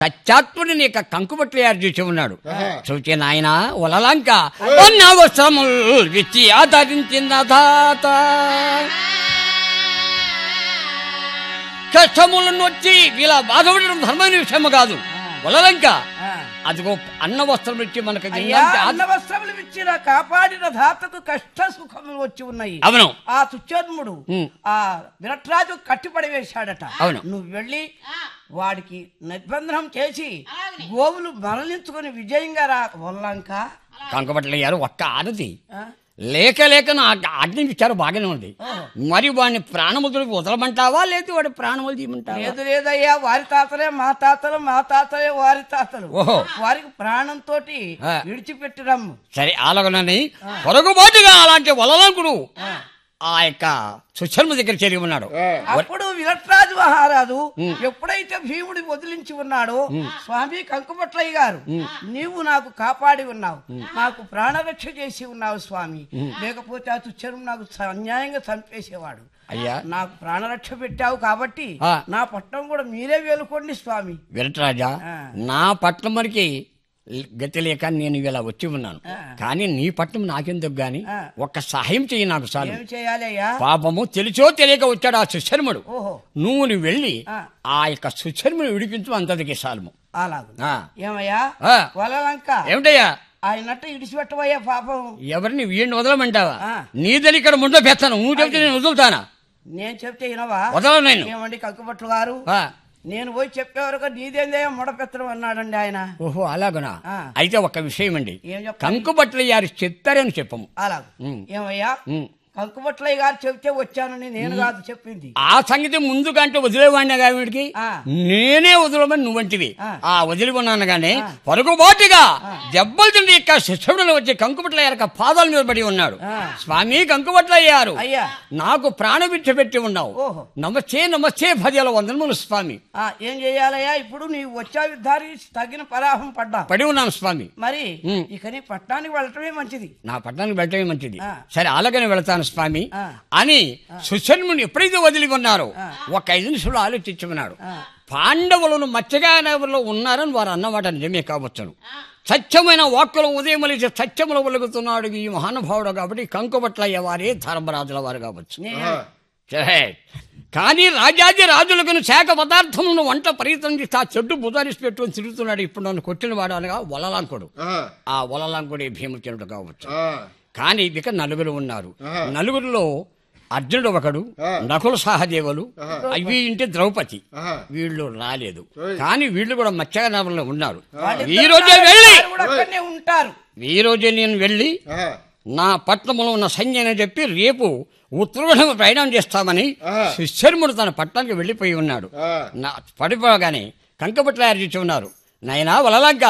సత్యాత్ముడిని యొక్క కంకుబట్లు తయారు చేసి ఉన్నాడు చూచి నాయన ఉలలంక వస్త్రములు విచ్చి ఆదరించిన తాత కష్టములను వచ్చి ఇలా బాధపడడం ధర్మమైన విషయం కాదు ఉలలంక ఆ. అదిగో అన్న వస్త్రం ఇచ్చి మనకు అయ్యా ఇలాంటి ఆద- అన్న వస్త్రములు ఇచ్చిన కాపాడిన ధాతకు కష్ట సుఖములు వచ్చి ఉన్నాయి అవును ఆ తుచ్చర్ముడు ఉమ్. ఆ విరట్రాజు కట్టిపడి వేశాడట అవును. నువ్వు వెళ్ళి వాడికి నిర్బంధనం చేసి గోవులు మరలించుకొని విజయంగా రా వల్లంక కంకబట్టలు అయ్యారు ఒక్క ఆడది ఆ? లేక లేక నా ఆజ్ఞ ఇచ్చారు బాగానే ఉంది మరి వాడిని ప్రాణముద్రకు వదలమంటావా లేదు వాడి ప్రాణములు తీయమంటావా లేదు లేదయ్యా వారి తాతలే మా తాతలు మా తాతలే వారి తాతలు ఓహో. వారికి ప్రాణంతో ఆ. విడిచిపెట్టి రమ్ము సరే అలాగనని పొరగుబాటుగా అలాంటి వలలంకుడు ఆ యొక్క సుశర్మ దగ్గర చేరి ఉన్నాడు అప్పుడు విరట్రాజు మహారాజు ఎప్పుడైతే భీముడి వదిలించి ఉన్నాడో స్వామి కంకుపట్లయ్య గారు నీవు నాకు కాపాడి ఉన్నావు నాకు ప్రాణరక్ష చేసి ఉన్నావు స్వామి లేకపోతే ఆ తుచ్చరం నాకు స- అన్యాయంగా చంపేసేవాడు అయ్యా నాకు ప్రాణరక్ష పెట్టావు కాబట్టి ఆ. నా పట్టణం కూడా మీరే వేలుకోండి స్వామి విరటరాజా ఆ. నా పట్నం వరకు గతి లేక నేను ఇలా వచ్చి ఉన్నాను కానీ నీ పట్నం నాకెందుకు గాని ఆ. ఒక్క సహాయం చెయ్యి నాకు చాలు ఏమి చేయాలి అయ్యా పాపము తెలిసో తెలియక వచ్చాడు ఆ సుశర్ముడు ఓహో నువ్వు నువ్వు వెళ్ళి ఆ. ఆ యొక్క సుశర్ముని విడిపించు అంతటికి సాలము అలాగు ఆ. ఏమయ్యా ఆ. వలలంక ఏమిటయ్యా ఆయనట్టు ఇడిచిపెట్టవయ్యా పాపం ఎవరిని వీడిని వదలమంటావా ఆ. నీదని ఇక్కడ ముందు పెత్తను నువ్వు చెప్తే నేను వదులుతానా నేను చెప్తే వినవా వదలను నేను ఏమండి కంకుపట్లు గారు ఆ. నేను పోయి చెప్పే వరకు నీదేందే ముడపెత్తడం అన్నాడండి ఆయన ఓహో అలాగనా ఆ. అయితే ఒక విషయం అండి ఏం చెప్పాలి? కంకుబట్టలు యారు చెప్తారని చెప్పము అలా ఉమ్. ఏమయ్యా ఉమ్. కంకుపట్లయ్య గారు చెప్తే వచ్చానని నేను కాదు చెప్పింది ఆ సంగతి ముందు కంటే వదిలేవాడినా వీడికి ఆ. నేనే వదలమని నువ్వంటివి ఆ. ఆ వదిలి ఉన్నాను గానీ పొరుగుబాటుగా దెబ్బలు తిండి యొక్క శిష్యుడులు వచ్చి కంకుపట్ల యొక్క పాదాల మీద పడి ఉన్నాడు ఆ. స్వామి కంకుపట్ల అయ్యారు అయ్యా నాకు ప్రాణభిక్ష పెట్టి ఉన్నావు ఓహో. నమస్తే నమస్తే పదేల వందనములు స్వామి ఆ, ఏం చెయ్యాలయ్యా ఇప్పుడు నీవు వచ్చా యుద్ధానికి తగిన పరాహం పడ్డా పడి ఉన్నాను స్వామి మరి ఉమ్. ఇక నీ పట్టణానికి వెళ్ళటమే మంచిది నా పట్టణానికి వెళ్ళటమే మంచిది ఆ. సరే అలాగనే వెళతాను స్వామి ఆ. అని సుశర్ముని ఎప్పుడైతే వదిలి ఉన్నారో ఒక ఐదు నిమిషాలు ఆలోచించి ఉన్నాడు ఆ. పాండవులను మత్స్యగానవరిలో ఉన్నారని వారు అన్నమాట నిజమే కావచ్చును సత్యమైన వాక్కుల ఉదయం లేచి సత్యములు వెలుగుతున్నాడు ఈ మహానుభావుడు కాబట్టి కంకుబట్లయ్య వారే ధర్మరాజుల వారు కావచ్చు నే- సరే. కానీ రాజాది రాజులకు శాఖ పదార్థములను వంట ప్రయత్నం చేసి ఆ చెట్టు బుధారిసి పెట్టుకొని తిరుగుతున్నాడు ఇప్పుడు నన్ను కొట్టిన వాడు అనగా వలలాంకుడు ఆ వలలాంకుడే భీమచంద్రుడు కావచ్చు కానీ ఇక నలుగురు ఉన్నారు నలుగురిలో అర్జునుడు ఒకడు నకుల సహదేవులు అవి ఇంటి ద్రౌపది వీళ్ళు రాలేదు కానీ వీళ్ళు కూడా మత్స్యనగరంలో ఉన్నారు ఈ రోజే వెళ్ళి వారు కూడా అక్కడనే ఉంటారు ఈ రోజే నేను వెళ్ళి నా పట్టణంలో ఉన్న సైన్యాన్ని చెప్పి రేపు ఉత్తరాఖండ ప్రయాణం చేస్తామని శిష్యర్ముడు తన పట్టణానికి వెళ్ళిపోయి ఉన్నాడు నా పడిపోగానే కంకపట్ల అర్జించి ఉన్నారు నాయనా వలలంక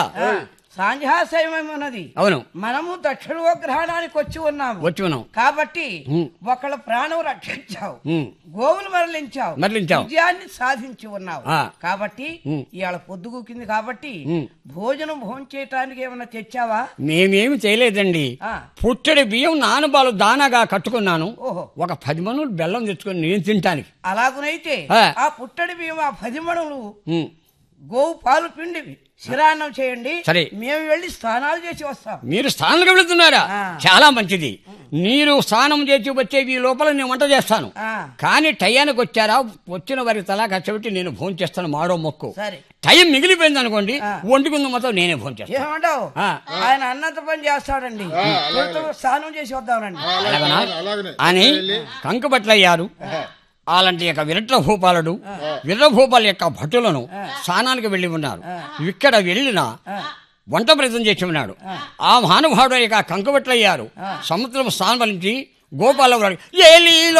సాంధ్యాశయమేమున్నది అవును మనము దక్షిణోగ్రహణానికి వచ్చి ఉన్నాము వచ్చి ఉన్నాం కాబట్టి ఉమ్. ఒకళ్ళ ప్రాణం రక్షించావు ఉమ్. గోవులు మరలించావు మరలించావు. విజయాన్ని సాధించి ఉన్నావు ఆ. కాబట్టి ఉమ్. ఇవాళ పొద్దుగూకింది కాబట్టి ఉమ్. భోజనం భోజనం చేయటానికి ఏమన్నా తెచ్చావా మేమేమి చేయలేదండి ఆ. పుట్టడి బియ్యం నానబాలు దానాగా కట్టుకున్నాను ఓహో ఒక పది మనులు బెల్లం తెచ్చుకొని నేను తింటానికి అలాగునైతే ఆ. ఆ పుట్టడి బియ్యం ఆ పది మణులు ఉమ్. గోవు పాలు పిండివి శిరాన్నం చేయండి సరే. మేము వెళ్ళి స్నానాలు చేసి వస్తాం మీరు స్నానానికి వెళుతున్నారా ఆ. చాలా మంచిది మీరు స్నానం చేసి వచ్చే ఈ లోపల నేను వంట చేస్తాను ఆ, కానీ టయానికి వచ్చారా వచ్చిన వారికి తలా కచ్చబెట్టి నేను ఫోన్ చేస్తాను మాడో మొక్కు సరే టైం మిగిలిపోయింది అనుకోండి ఆ. వండుకుంది మొత్తం నేనే ఫోన్ చేస్తాను ఏమంటావు ఆ. ఆయన అన్నంత పని చేస్తాడండి త్వరతో స్నానం చేసి వద్దామండి అలాగనా అలాగనే. అని కంకుబట్లయ్యారు అలాంటి యొక్క విరట్ల భూపాలుడు విరభూపాల యొక్క భటులను స్నానానికి వెళ్ళి ఉన్నారు ఇక్కడ వెళ్ళిన వంట ప్రయత్నం చేసి ఉన్నాడు ఆ మహానుభావుడు యొక్క కంకుబట్లయ్యారు సముద్రం స్నానం వలించి గోపాలరావు ఏ లీలో